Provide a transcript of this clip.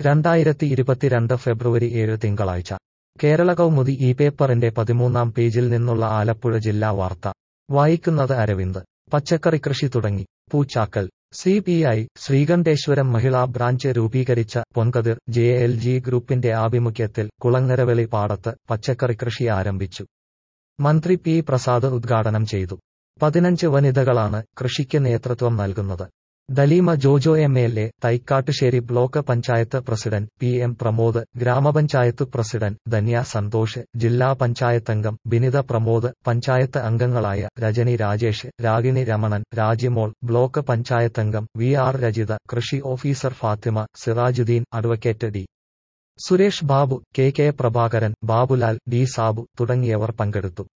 രണ്ടായിരത്തി ഇരുപത്തിരണ്ട് ഫെബ്രുവരി ഏഴ് തിങ്കളാഴ്ച കേരള കൗമുദി ഈ പേപ്പറിന്റെ പതിമൂന്നാം പേജിൽ നിന്നുള്ള ആലപ്പുഴ ജില്ലാ വാർത്ത വായിക്കുന്നത് അരവിന്ദ് പച്ചക്കറി കൃഷി തുടങ്ങി Poochakkal C P I Sreekanteswaram Mahila branch രൂപീകരിച്ച പൊൻകതിർ ജെ എൽ ജി ഗ്രൂപ്പിന്റെ ആഭിമുഖ്യത്തിൽ കുളങ്ങരവെളി പാടത്ത് പച്ചക്കറി കൃഷി ആരംഭിച്ചു മന്ത്രി പി പ്രസാദ് ഉദ്ഘാടനം ചെയ്തു പതിനഞ്ച് വനിതകളാണ് കൃഷിക്ക് നേതൃത്വം നൽകുന്നത് Dalima Jojo M L A Thaikkattussery block panchayat president P M Pramod ഗ്രാമപഞ്ചായത്ത് പ്രസിഡന്റ് ധന്യ സന്തോഷ് ജില്ലാ പഞ്ചായത്തംഗം ബിനിത പ്രമോദ് പഞ്ചായത്ത് അംഗങ്ങളായ രജനി രാജേഷ് രാഗിണി രമണൻ രാജിമോൾ ബ്ലോക്ക് പഞ്ചായത്തംഗം വി ആർ രജിത കൃഷി officer Fathima Sirajuddin advocate D Suresh Babu K K Prabhakaran Babulal D Sabu തുടങ്ങിയവർ പങ്കെടുത്തു